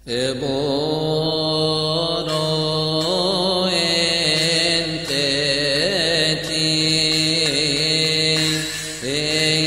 Eboro enteti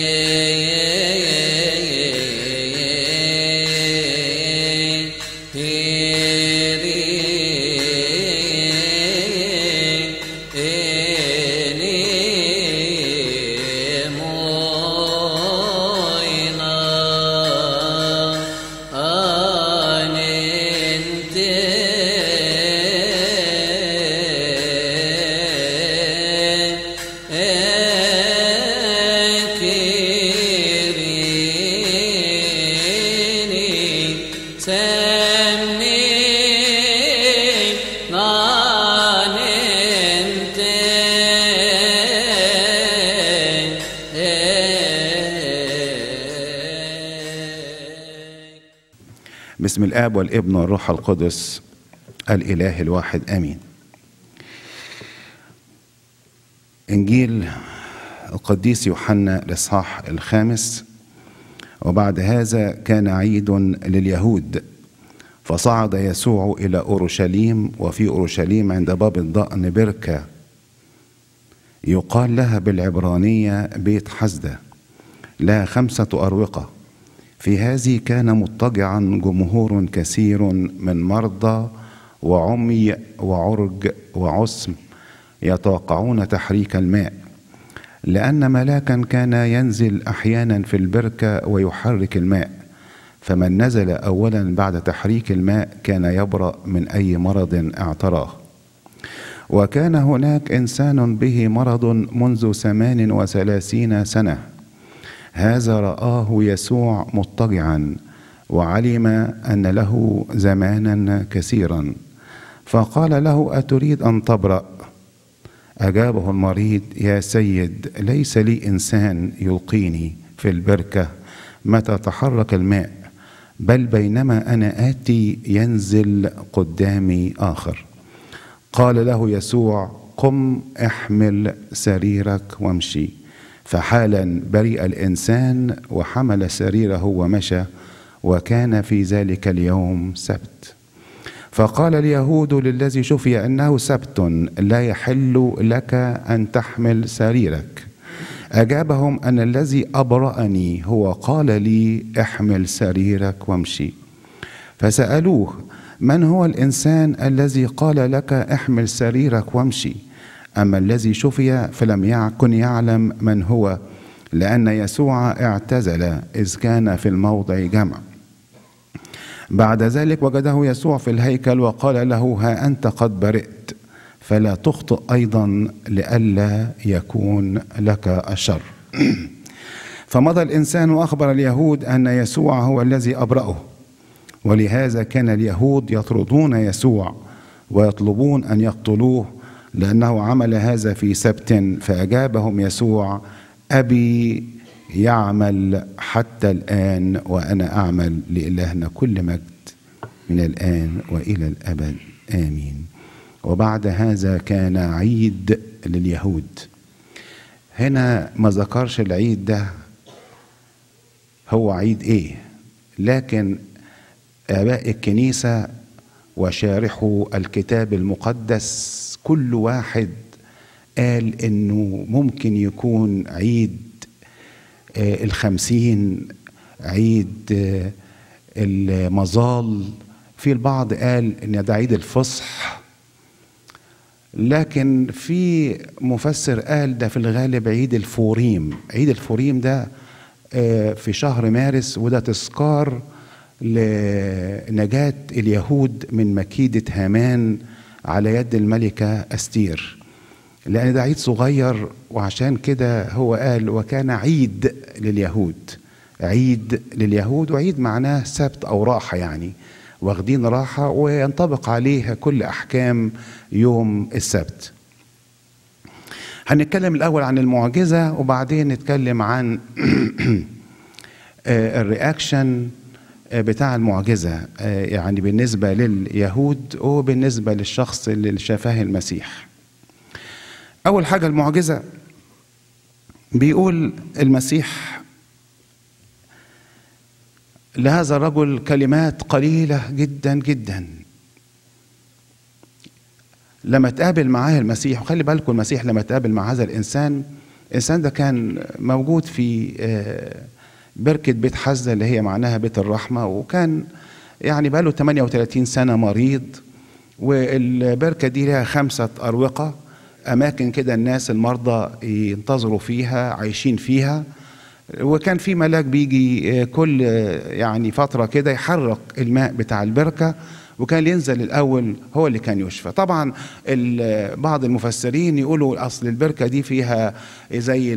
باسم الاب والابن والروح القدس الاله الواحد امين انجيل القديس يوحنا الاصحاح الخامس وبعد هذا كان عيد لليهود فصعد يسوع الى اورشليم وفي اورشليم عند باب الضأن بركه يقال لها بالعبرانيه بيت حزده لها خمسه اروقه في هذه كان مضطجعا جمهور كثير من مرضى وعمي وعرج وعسم يتوقعون تحريك الماء لان ملاكا كان ينزل احيانا في البركه ويحرك الماء فمن نزل اولا بعد تحريك الماء كان يبرا من اي مرض اعتراه وكان هناك انسان به مرض منذ ثمان وثلاثين سنه هذا رآه يسوع مضطجعا وعلم أن له زمانا كثيرا فقال له أتريد أن تبرأ أجابه المريض يا سيد ليس لي إنسان يلقيني في البركة متى تحرك الماء بل بينما أنا آتي ينزل قدامي آخر قال له يسوع قم احمل سريرك وامشي فحالا برئ الانسان وحمل سريره ومشى وكان في ذلك اليوم سبت فقال اليهود للذي شفي انه سبت لا يحل لك ان تحمل سريرك اجابهم ان الذي ابراني هو قال لي احمل سريرك وامشي فسالوه من هو الانسان الذي قال لك احمل سريرك وامشي أما الذي شفي فلم يكن يعلم من هو لأن يسوع اعتزل إذ كان في الموضع جمع بعد ذلك وجده يسوع في الهيكل وقال له ها أنت قد برئت فلا تخطئ أيضا لئلا يكون لك الشر فمضى الإنسان وأخبر اليهود أن يسوع هو الذي أبرأه ولهذا كان اليهود يطردون يسوع ويطلبون أن يقتلوه لأنه عمل هذا في سبت فأجابهم يسوع أبي يعمل حتى الآن وأنا أعمل لإلهنا كل مجد من الآن وإلى الأبد آمين وبعد هذا كان عيد لليهود هنا ما ذكرش العيد ده هو عيد ايه لكن اباء الكنيسه وشارحوا الكتاب المقدس كل واحد قال انه ممكن يكون عيد الخمسين عيد المظال في البعض قال ان ده عيد الفصح لكن في مفسر قال ده في الغالب عيد الفوريم عيد الفوريم ده في شهر مارس وده تذكار لنجاة اليهود من مكيدة هامان على يد الملكة أستير لأن ده عيد صغير وعشان كده هو قال وكان عيد لليهود عيد لليهود وعيد معناه سبت أو راحة يعني واخدين راحة وينطبق عليها كل أحكام يوم السبت هنتكلم الأول عن المعجزة وبعدين نتكلم عن الرياكشن بتاع المعجزة يعني بالنسبة لليهود وبالنسبة للشخص اللي شافه المسيح أول حاجة المعجزة بيقول المسيح لهذا الرجل كلمات قليلة جدا جدا لما تقابل معاه المسيح وخلي بالكم المسيح لما تقابل مع هذا الإنسان الإنسان ده كان موجود في بركة بيت حزة اللي هي معناها بيت الرحمة وكان يعني بقاله 38 سنة مريض والبركة دي لها خمسة أروقة أماكن كده الناس المرضى ينتظروا فيها عايشين فيها وكان في ملاك بيجي كل يعني فترة كده يحرك الماء بتاع البركة وكان ينزل الأول هو اللي كان يشفى طبعا بعض المفسرين يقولوا أصل البركة دي فيها زي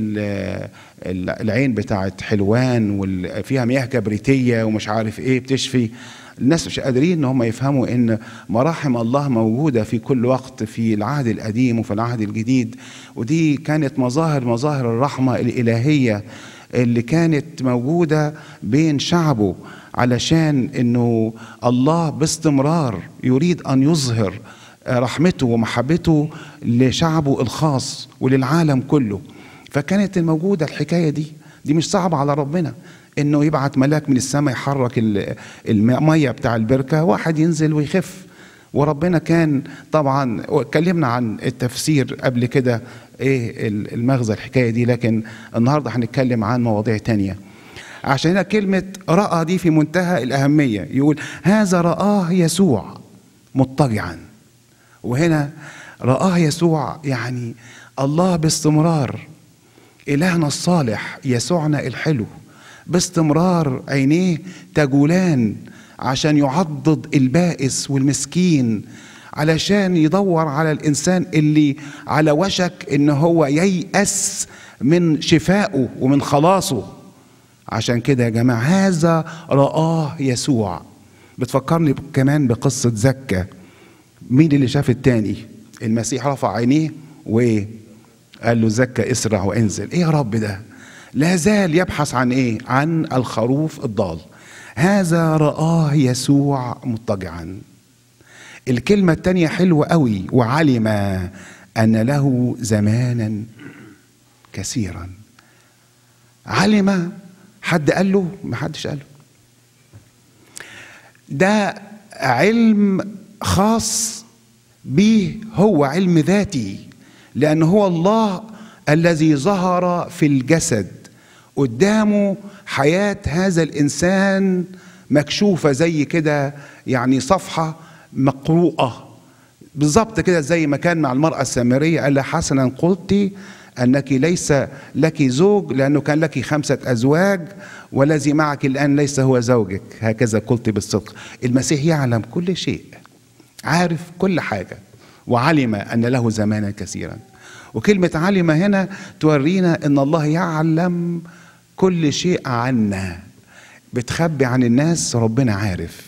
العين بتاعت حلوان وفيها مياه كبريتية ومش عارف ايه بتشفي الناس مش قادرين ان هم يفهموا ان مراحم الله موجوده في كل وقت في العهد القديم وفي العهد الجديد ودي كانت مظاهر مظاهر الرحمه الالهيه اللي كانت موجوده بين شعبه علشان انه الله باستمرار يريد ان يظهر رحمته ومحبته لشعبه الخاص وللعالم كله فكانت الموجوده الحكايه دي دي مش صعبه على ربنا انه يبعت ملاك من السماء يحرك الميه بتاع البركه واحد ينزل ويخف وربنا كان طبعا اتكلمنا عن التفسير قبل كده ايه المغزى الحكايه دي لكن النهارده هنتكلم عن مواضيع تانية عشان هنا كلمة رأى دي في منتهى الأهمية يقول هذا رآه يسوع مضطجعا وهنا رآه يسوع يعني الله باستمرار إلهنا الصالح يسوعنا الحلو باستمرار عينيه تجولان عشان يعضد البائس والمسكين علشان يدور على الانسان اللي على وشك ان هو ييأس من شفائه ومن خلاصه عشان كده يا جماعه هذا رآه يسوع بتفكرني كمان بقصه زكا مين اللي شاف التاني المسيح رفع عينيه وايه قال له زكا اسرع وانزل ايه يا رب ده لا زال يبحث عن ايه عن الخروف الضال هذا رآه يسوع مضطجعا الكلمة التانية حلوة قوي وعلم أن له زمانا كثيرا علم حد قال له ما حدش قال له ده علم خاص به هو علم ذاتي لأن هو الله الذي ظهر في الجسد قدامه حياة هذا الإنسان مكشوفة زي كده يعني صفحة مقروءة بالظبط كده زي ما كان مع المرأة السامرية قال لها حسنا قلت أنك ليس لك زوج لأنه كان لك خمسة أزواج والذي معك الآن ليس هو زوجك هكذا قلت بالصدق المسيح يعلم كل شيء عارف كل حاجة وعلم أن له زمانا كثيرا وكلمة علم هنا تورينا أن الله يعلم كل شيء عنا بتخبي عن الناس ربنا عارف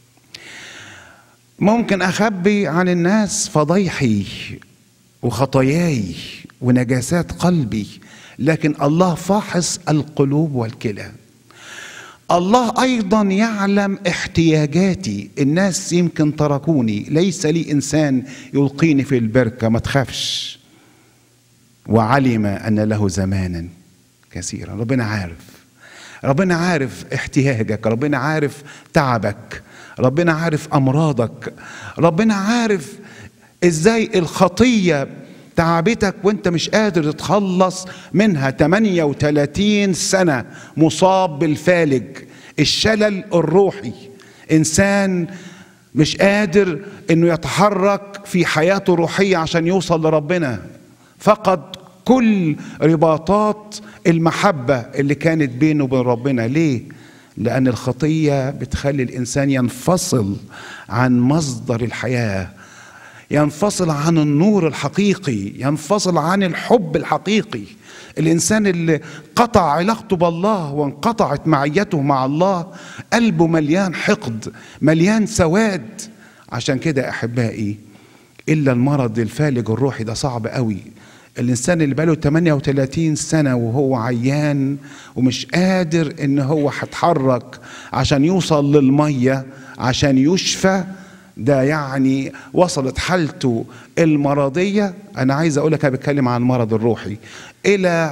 ممكن اخبي عن الناس فضيحي وخطاياي ونجاسات قلبي لكن الله فاحص القلوب والكلى الله ايضا يعلم احتياجاتي الناس يمكن تركوني ليس لي انسان يلقيني في البركه ما تخافش وعلم ان له زمانا كثيرا ربنا عارف ربنا عارف احتياجك ربنا عارف تعبك ربنا عارف امراضك ربنا عارف ازاي الخطيه تعبتك وانت مش قادر تتخلص منها 38 سنه مصاب بالفالج الشلل الروحي انسان مش قادر انه يتحرك في حياته الروحيه عشان يوصل لربنا فقد كل رباطات المحبه اللي كانت بينه وبين ربنا ليه لأن الخطية بتخلي الإنسان ينفصل عن مصدر الحياة ينفصل عن النور الحقيقي ينفصل عن الحب الحقيقي الإنسان اللي قطع علاقته بالله وانقطعت معيته مع الله قلبه مليان حقد مليان سواد عشان كده أحبائي إلا المرض الفالج الروحي ده صعب قوي الانسان اللي بقاله 38 سنه وهو عيان ومش قادر ان هو هيتحرك عشان يوصل للميه عشان يشفى ده يعني وصلت حالته المرضيه انا عايز اقول لك انا بتكلم عن المرض الروحي الى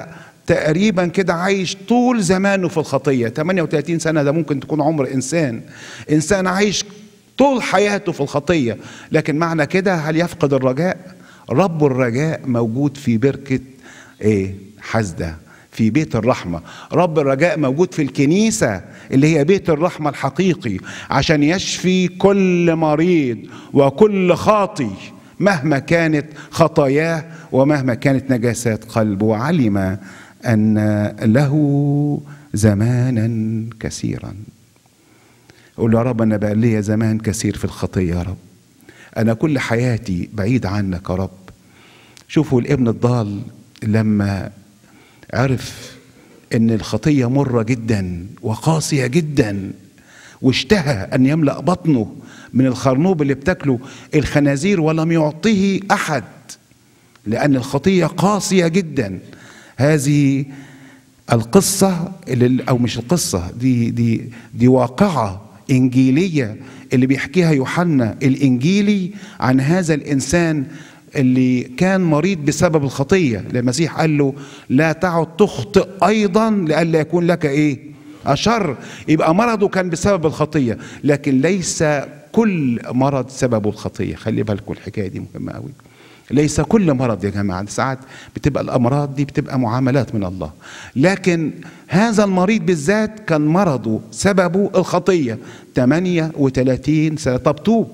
تقريبا كده عايش طول زمانه في الخطيه 38 سنه ده ممكن تكون عمر انسان انسان عايش طول حياته في الخطيه لكن معنى كده هل يفقد الرجاء رب الرجاء موجود في بركه ايه حسده في بيت الرحمة رب الرجاء موجود في الكنيسة اللي هي بيت الرحمة الحقيقي عشان يشفي كل مريض وكل خاطي مهما كانت خطاياه ومهما كانت نجاسات قلبه وعلم أن له زمانا كثيرا قول يا رب أنا بقى لي زمان كثير في الخطية يا رب أنا كل حياتي بعيد عنك يا رب شوفوا الابن الضال لما عرف ان الخطيه مره جدا وقاسيه جدا واشتهى ان يملا بطنه من الخرنوب اللي بتاكله الخنازير ولم يعطه احد لان الخطيه قاسيه جدا هذه القصه اللي او مش القصه دي دي دي واقعه انجيليه اللي بيحكيها يوحنا الانجيلي عن هذا الانسان اللي كان مريض بسبب الخطيه المسيح قال له لا تعد تخطئ ايضا لئلا يكون لك ايه اشر يبقى مرضه كان بسبب الخطيه لكن ليس كل مرض سببه الخطيه خلي بالكم الحكايه دي مهمه قوي ليس كل مرض يا جماعه ساعات بتبقى الامراض دي بتبقى معاملات من الله لكن هذا المريض بالذات كان مرضه سببه الخطيه 38 سنه طب توب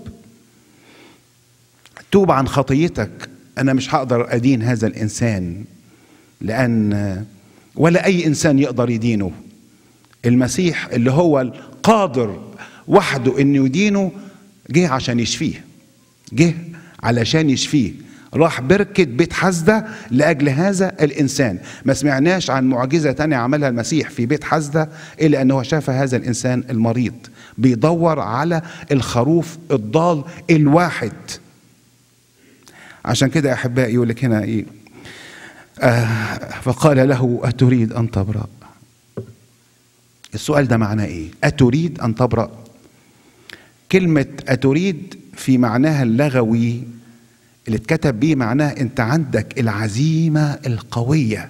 توب عن خطيتك انا مش هقدر ادين هذا الانسان لان ولا اي انسان يقدر يدينه المسيح اللي هو القادر وحده انه يدينه جه عشان يشفيه جه علشان يشفيه راح بركة بيت حزدة لأجل هذا الإنسان ما سمعناش عن معجزة تانية عملها المسيح في بيت حزدة إلا أنه شاف هذا الإنسان المريض بيدور على الخروف الضال الواحد عشان كده احبائي يقول لك هنا ايه آه فقال له اتريد ان تبرا السؤال ده معناه ايه اتريد ان تبرا كلمه اتريد في معناها اللغوي اللي اتكتب بيه معناه انت عندك العزيمه القويه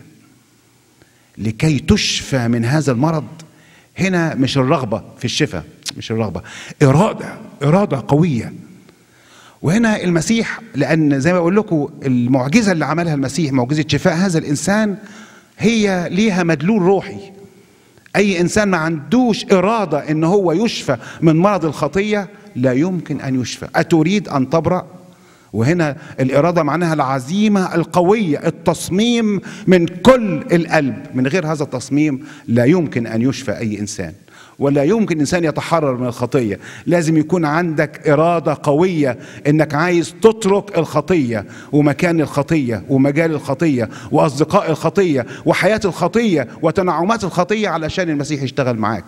لكي تشفى من هذا المرض هنا مش الرغبه في الشفاء مش الرغبه اراده اراده قويه وهنا المسيح لان زي ما بقول لكم المعجزه اللي عملها المسيح معجزه شفاء هذا الانسان هي ليها مدلول روحي اي انسان ما عندوش اراده ان هو يشفى من مرض الخطيه لا يمكن ان يشفى اتريد ان تبرا وهنا الاراده معناها العزيمه القويه التصميم من كل القلب من غير هذا التصميم لا يمكن ان يشفى اي انسان ولا يمكن انسان يتحرر من الخطيه لازم يكون عندك اراده قويه انك عايز تترك الخطيه ومكان الخطيه ومجال الخطيه واصدقاء الخطيه وحياه الخطيه وتنعمات الخطيه علشان المسيح يشتغل معاك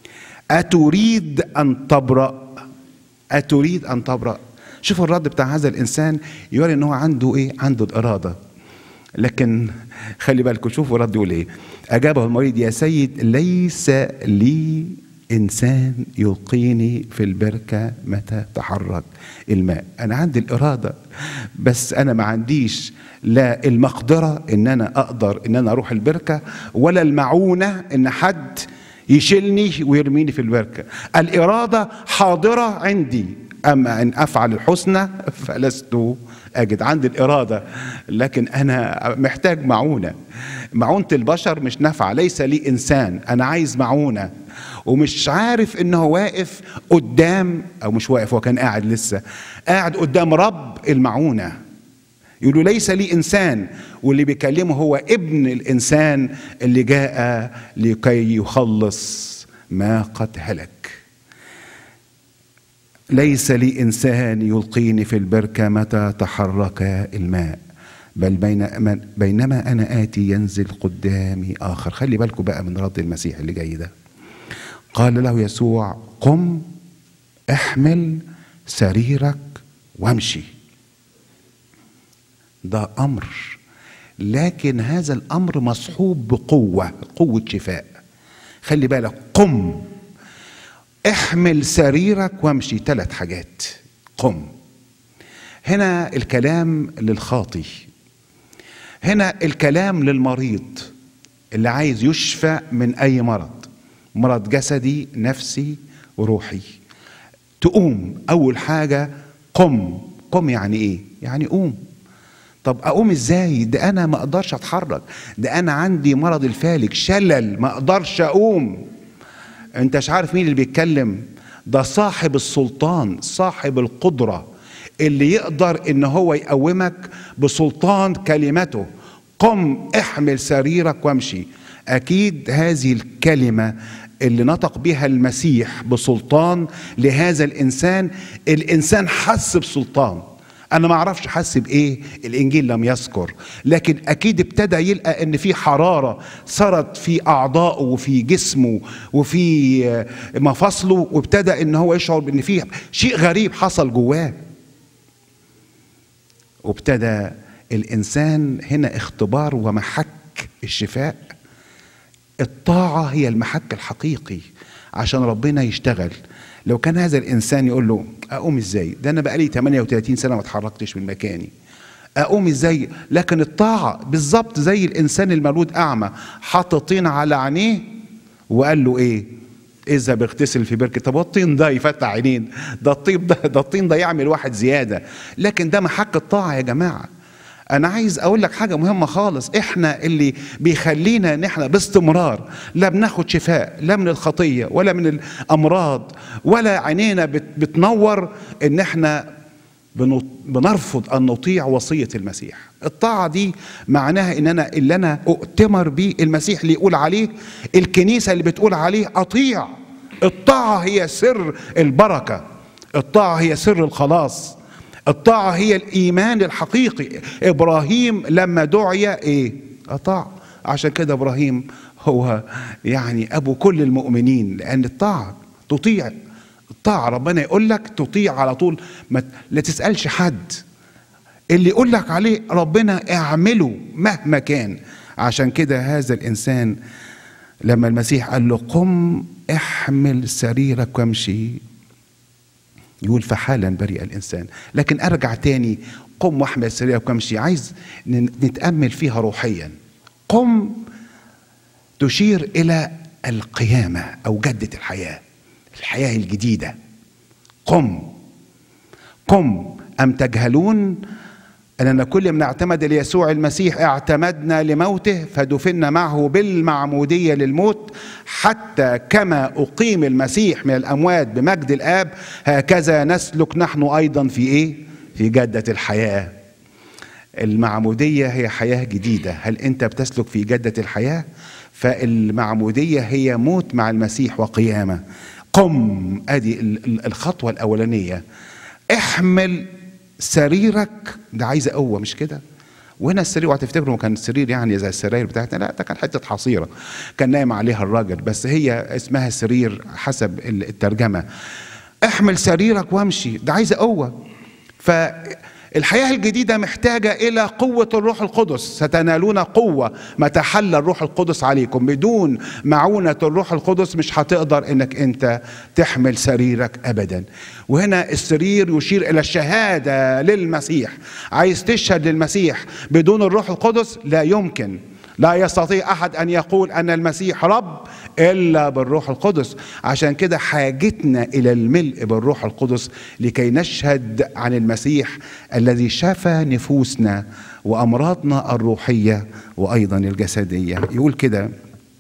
اتريد ان تبرا اتريد ان تبرا شوف الرد بتاع هذا الانسان يوري ان هو عنده ايه عنده الاراده لكن خلي بالكم شوفوا رد يقول ايه اجابه المريض يا سيد ليس لي انسان يلقيني في البركه متى تحرك الماء انا عندي الاراده بس انا ما عنديش لا المقدره ان انا اقدر ان انا اروح البركه ولا المعونه ان حد يشيلني ويرميني في البركه الاراده حاضره عندي اما ان افعل الحسنى فلست اجد عندي الاراده لكن انا محتاج معونه معونه البشر مش نافعه ليس لي انسان انا عايز معونه ومش عارف انه واقف قدام او مش واقف هو كان قاعد لسه قاعد قدام رب المعونه يقولوا ليس لي انسان واللي بيكلمه هو ابن الانسان اللي جاء لكي يخلص ما قد هلك ليس لي انسان يلقيني في البركه متى تحرك الماء بل بين بينما انا اتي ينزل قدامي اخر خلي بالكم بقى من رد المسيح اللي جاي ده قال له يسوع قم احمل سريرك وامشي ده امر لكن هذا الامر مصحوب بقوه قوه شفاء خلي بالك قم احمل سريرك وامشي ثلاث حاجات قم هنا الكلام للخاطي هنا الكلام للمريض اللي عايز يشفى من اي مرض مرض جسدي نفسي وروحي تقوم اول حاجه قم قم يعني ايه يعني قوم طب اقوم ازاي ده انا ما اقدرش اتحرك ده انا عندي مرض الفالج شلل ما اقدرش اقوم انت مش عارف مين اللي بيتكلم ده صاحب السلطان صاحب القدره اللي يقدر ان هو يقومك بسلطان كلمته قم احمل سريرك وامشي اكيد هذه الكلمه اللي نطق بها المسيح بسلطان لهذا الانسان الانسان حس بسلطان انا ما اعرفش حس بايه الانجيل لم يذكر لكن اكيد ابتدى يلقى ان في حراره صارت في اعضائه وفي جسمه وفي مفاصله وابتدى ان هو يشعر بان في شيء غريب حصل جواه وابتدى الانسان هنا اختبار ومحك الشفاء الطاعه هي المحك الحقيقي عشان ربنا يشتغل لو كان هذا الانسان يقول له اقوم ازاي ده انا بقالي 38 سنه ما اتحركتش من مكاني اقوم ازاي لكن الطاعه بالظبط زي الانسان المولود اعمى حط طين على عينيه وقال له ايه اذهب اغتسل في بركه طب الطين ده يفتح عينين ده الطين ده ده الطين ده يعمل واحد زياده لكن ده محك الطاعه يا جماعه انا عايز اقول لك حاجه مهمه خالص احنا اللي بيخلينا ان احنا باستمرار لا بناخد شفاء لا من الخطيه ولا من الامراض ولا عينينا بتنور ان احنا بنرفض ان نطيع وصيه المسيح الطاعه دي معناها ان انا اللي انا اؤتمر بيه المسيح اللي يقول عليه الكنيسه اللي بتقول عليه اطيع الطاعه هي سر البركه الطاعه هي سر الخلاص الطاعة هي الإيمان الحقيقي إبراهيم لما دعي إيه أطاع عشان كده إبراهيم هو يعني أبو كل المؤمنين لأن الطاعة تطيع الطاعة ربنا يقول لك تطيع على طول ما لا تسألش حد اللي يقول لك عليه ربنا اعمله مهما كان عشان كده هذا الإنسان لما المسيح قال له قم احمل سريرك وامشي يقول فحالا برئ الانسان لكن ارجع تاني قم واحمل سريرك وامشي عايز نتامل فيها روحيا قم تشير الى القيامه او جده الحياه الحياه الجديده قم قم ام تجهلون اننا كل من اعتمد ليسوع المسيح اعتمدنا لموته فدفنا معه بالمعموديه للموت حتى كما اقيم المسيح من الاموات بمجد الاب هكذا نسلك نحن ايضا في ايه؟ في جده الحياه. المعموديه هي حياه جديده، هل انت بتسلك في جده الحياه؟ فالمعموديه هي موت مع المسيح وقيامه. قم ادي الخطوه الاولانيه. احمل سريرك ده عايزه قوه مش كده وهنا السرير وهتفتكروا كان السرير يعني زي السراير بتاعتنا لا ده كان حته حصيره كان نايم عليها الراجل بس هي اسمها سرير حسب الترجمه احمل سريرك وامشي ده عايزه قوه فالحياه الجديده محتاجه الى قوه الروح القدس ستنالون قوه متى حل الروح القدس عليكم بدون معونه الروح القدس مش هتقدر انك انت تحمل سريرك ابدا وهنا السرير يشير الى الشهاده للمسيح عايز تشهد للمسيح بدون الروح القدس لا يمكن لا يستطيع احد ان يقول ان المسيح رب الا بالروح القدس عشان كده حاجتنا الى الملء بالروح القدس لكي نشهد عن المسيح الذي شفى نفوسنا وامراضنا الروحيه وايضا الجسديه يقول كده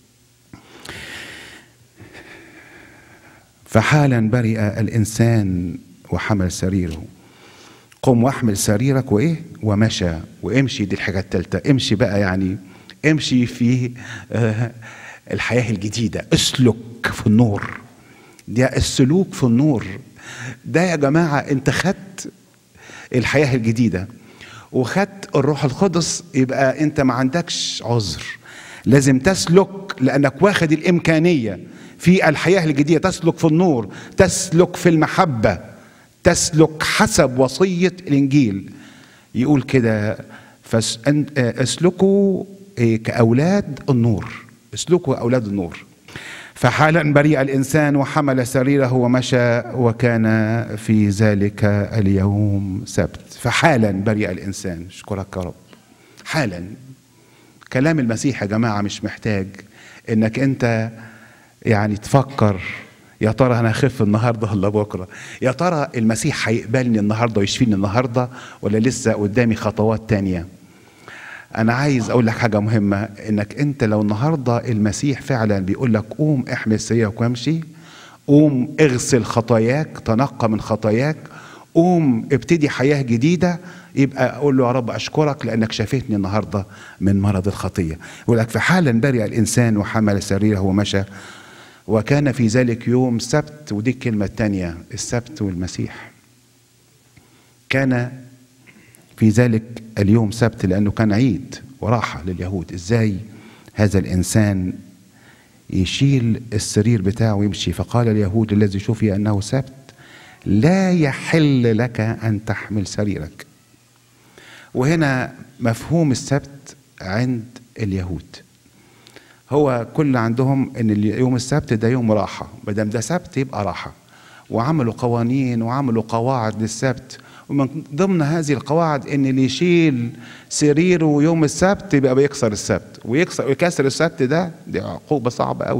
فحالا برئ الانسان وحمل سريره قم واحمل سريرك وايه ومشى وامشي دي الحاجه الثالثه امشي بقى يعني امشي في آه الحياه الجديده اسلك في النور ده السلوك في النور ده يا جماعه انت خدت الحياه الجديده وخدت الروح القدس يبقى انت ما عندكش عذر لازم تسلك لانك واخد الامكانيه في الحياه الجديده تسلك في النور تسلك في المحبه تسلك حسب وصيه الانجيل يقول كده اسلكوا كاولاد النور اسلكوا اولاد النور فحالا بريء الانسان وحمل سريره ومشى وكان في ذلك اليوم سبت فحالا بريء الانسان اشكرك يا رب حالا كلام المسيح يا جماعة مش محتاج انك انت يعني تفكر يا ترى انا هخف النهارده ولا بكره يا ترى المسيح هيقبلني النهارده ويشفيني النهارده ولا لسه قدامي خطوات تانية انا عايز اقول لك حاجه مهمه انك انت لو النهارده المسيح فعلا بيقول لك قوم احمل سريرك وامشي قوم اغسل خطاياك تنقى من خطاياك قوم ابتدي حياه جديده يبقى اقول له يا رب اشكرك لانك شفيتني النهارده من مرض الخطيه يقول لك فحالا برئ الانسان وحمل سريره ومشى وكان في ذلك يوم سبت ودي الكلمه الثانيه السبت والمسيح كان في ذلك اليوم سبت لانه كان عيد وراحه لليهود ازاي هذا الانسان يشيل السرير بتاعه ويمشي فقال اليهود الذي شفي انه سبت لا يحل لك ان تحمل سريرك وهنا مفهوم السبت عند اليهود هو كل عندهم ان يوم السبت ده يوم راحه ما دام ده سبت يبقى راحه وعملوا قوانين وعملوا قواعد للسبت ومن ضمن هذه القواعد ان اللي يشيل سريره يوم السبت يبقى بيكسر السبت ويكسر ويكسر السبت ده دي عقوبه صعبه قوي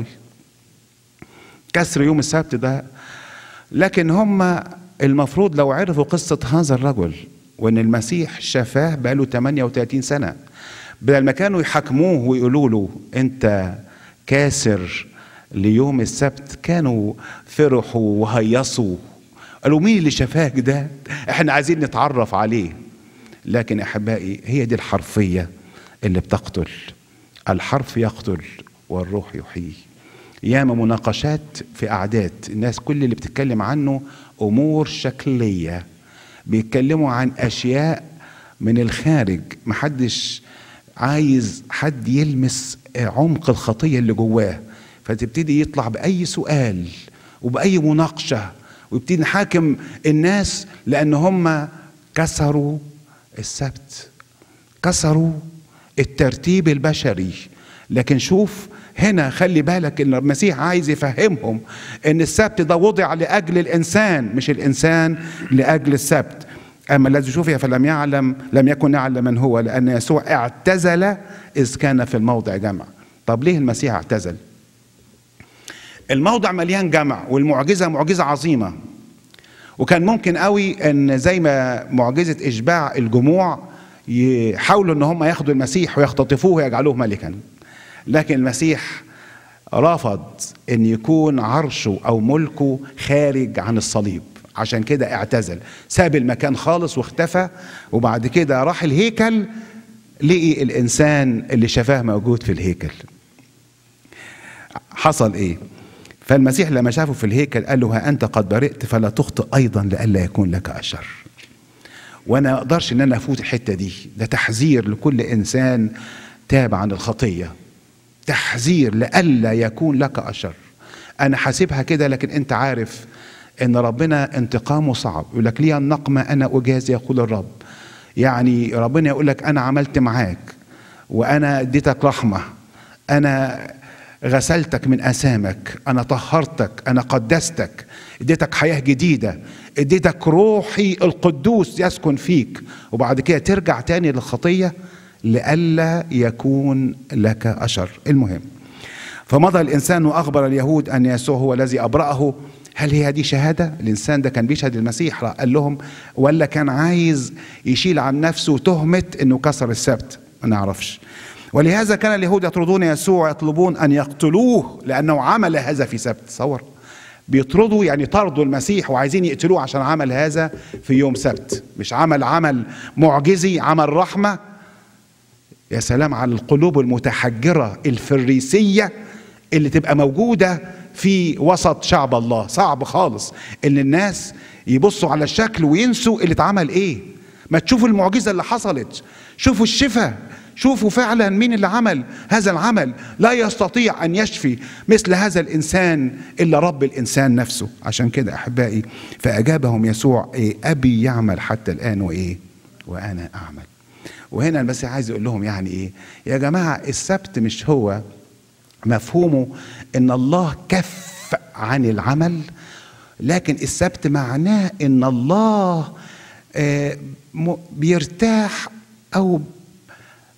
كسر يوم السبت ده لكن هم المفروض لو عرفوا قصه هذا الرجل وان المسيح شفاه بقاله 38 سنه بدل ما كانوا يحاكموه ويقولوا له انت كاسر ليوم السبت كانوا فرحوا وهيصوا قالوا مين اللي شفاك ده احنا عايزين نتعرف عليه لكن احبائي هي دي الحرفيه اللي بتقتل الحرف يقتل والروح يحيي ياما مناقشات في اعداد الناس كل اللي بتتكلم عنه امور شكليه بيتكلموا عن اشياء من الخارج محدش عايز حد يلمس عمق الخطيه اللي جواه فتبتدي يطلع باي سؤال وباي مناقشه ويبتدي نحاكم الناس لان هم كسروا السبت كسروا الترتيب البشري لكن شوف هنا خلي بالك ان المسيح عايز يفهمهم ان السبت ده وضع لاجل الانسان مش الانسان لاجل السبت اما الذي شفي فلم يعلم لم يكن يعلم من هو لان يسوع اعتزل اذ كان في الموضع جمع طب ليه المسيح اعتزل الموضع مليان جمع والمعجزه معجزه عظيمه وكان ممكن قوي ان زي ما معجزه اشباع الجموع يحاولوا ان هم ياخدوا المسيح ويختطفوه ويجعلوه ملكا لكن المسيح رفض ان يكون عرشه او ملكه خارج عن الصليب عشان كده اعتزل ساب المكان خالص واختفى وبعد كده راح الهيكل لقي الانسان اللي شفاه موجود في الهيكل حصل ايه فالمسيح لما شافه في الهيكل قال له ها انت قد برئت فلا تخطئ ايضا لئلا يكون لك اشر وانا ما اقدرش ان انا افوت الحته دي ده تحذير لكل انسان تاب عن الخطيه تحذير لئلا يكون لك اشر انا حاسبها كده لكن انت عارف ان ربنا انتقامه صعب يقول لك لي النقمه انا اجازي يقول الرب يعني ربنا يقول لك انا عملت معاك وانا اديتك رحمه انا غسلتك من اثامك انا طهرتك انا قدستك اديتك حياه جديده اديتك روحي القدوس يسكن فيك وبعد كده ترجع تاني للخطيه لئلا يكون لك اشر المهم فمضى الانسان واخبر اليهود ان يسوع هو الذي ابراه هل هي دي شهاده الانسان ده كان بيشهد المسيح قال لهم ولا كان عايز يشيل عن نفسه تهمه انه كسر السبت ما نعرفش ولهذا كان اليهود يطردون يسوع يطلبون ان يقتلوه لانه عمل هذا في سبت تصور بيطردوا يعني طردوا المسيح وعايزين يقتلوه عشان عمل هذا في يوم سبت مش عمل عمل معجزي عمل رحمه يا سلام على القلوب المتحجره الفريسيه اللي تبقى موجوده في وسط شعب الله صعب خالص ان الناس يبصوا على الشكل وينسوا اللي اتعمل ايه ما تشوفوا المعجزه اللي حصلت شوفوا الشفاء شوفوا فعلا مين اللي عمل هذا العمل لا يستطيع ان يشفي مثل هذا الانسان الا رب الانسان نفسه عشان كده احبائي فاجابهم يسوع إيه ابي يعمل حتى الان وايه وانا اعمل وهنا المسيح عايز يقول لهم يعني ايه يا جماعه السبت مش هو مفهومه ان الله كف عن العمل لكن السبت معناه ان الله بيرتاح او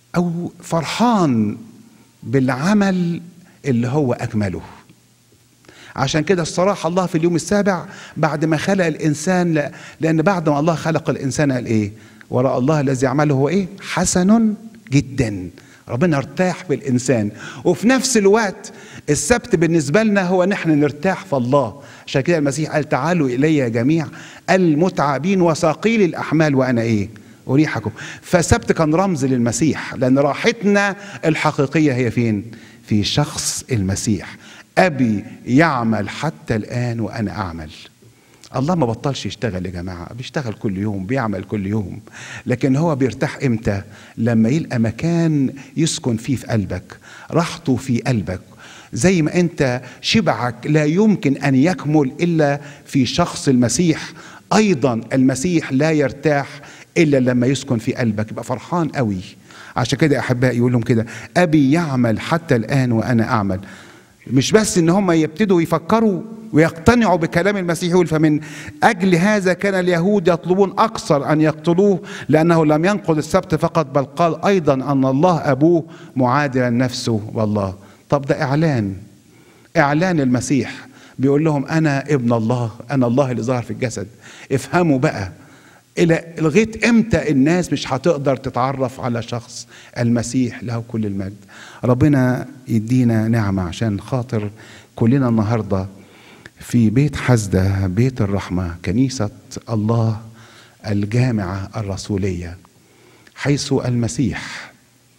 او فرحان بالعمل اللي هو اكمله عشان كده الصراحة الله في اليوم السابع بعد ما خلق الإنسان ل- لأن بعد ما الله خلق الإنسان قال إيه وراء الله الذي عمله هو إيه حسن جدا ربنا ارتاح بالإنسان وفي نفس الوقت السبت بالنسبة لنا هو نحن نرتاح في الله عشان كده المسيح قال تعالوا إلي يا جميع المتعبين وثقيل الأحمال وأنا إيه أريحكم فالسبت كان رمز للمسيح لأن راحتنا الحقيقية هي فين في شخص المسيح أبي يعمل حتى الآن وأنا أعمل الله ما بطلش يشتغل يا جماعة بيشتغل كل يوم بيعمل كل يوم لكن هو بيرتاح إمتى لما يلقى مكان يسكن فيه في قلبك راحته في قلبك زي ما أنت شبعك لا يمكن أن يكمل إلا في شخص المسيح أيضا المسيح لا يرتاح إلا لما يسكن في قلبك يبقى فرحان قوي عشان كده يا أحبائي يقول لهم كده أبي يعمل حتى الآن وأنا أعمل مش بس ان هم يبتدوا يفكروا ويقتنعوا بكلام المسيح يقول فمن اجل هذا كان اليهود يطلبون اكثر ان يقتلوه لانه لم ينقض السبت فقط بل قال ايضا ان الله ابوه معادلا نفسه والله طب ده اعلان اعلان المسيح بيقول لهم انا ابن الله انا الله اللي ظهر في الجسد افهموا بقى الى لغايه امتى الناس مش هتقدر تتعرف على شخص المسيح له كل المجد ربنا يدينا نعمه عشان خاطر كلنا النهارده في بيت حزده بيت الرحمه كنيسه الله الجامعه الرسوليه حيث المسيح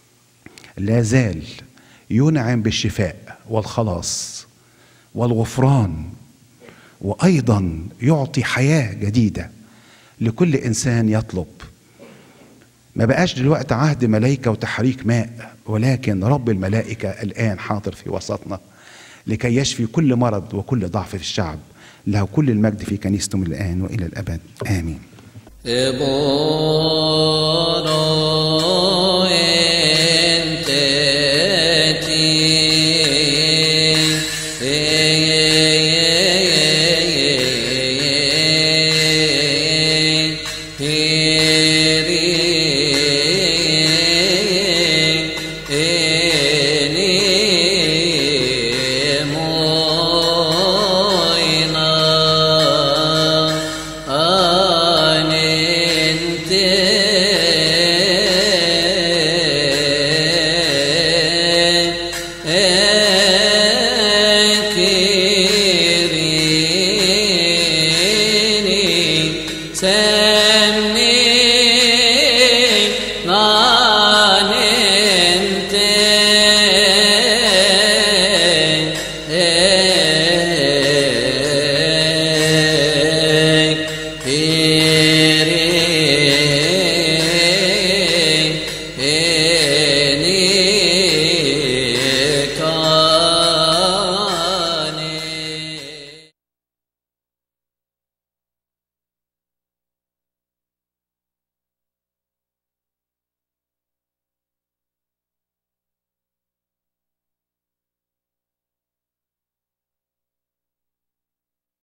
لا زال ينعم بالشفاء والخلاص والغفران وايضا يعطي حياه جديده لكل انسان يطلب ما بقاش دلوقتي عهد ملائكه وتحريك ماء ولكن رب الملائكه الان حاضر في وسطنا لكي يشفي كل مرض وكل ضعف في الشعب له كل المجد في كنيسته من الان والى الابد امين Eboro enteti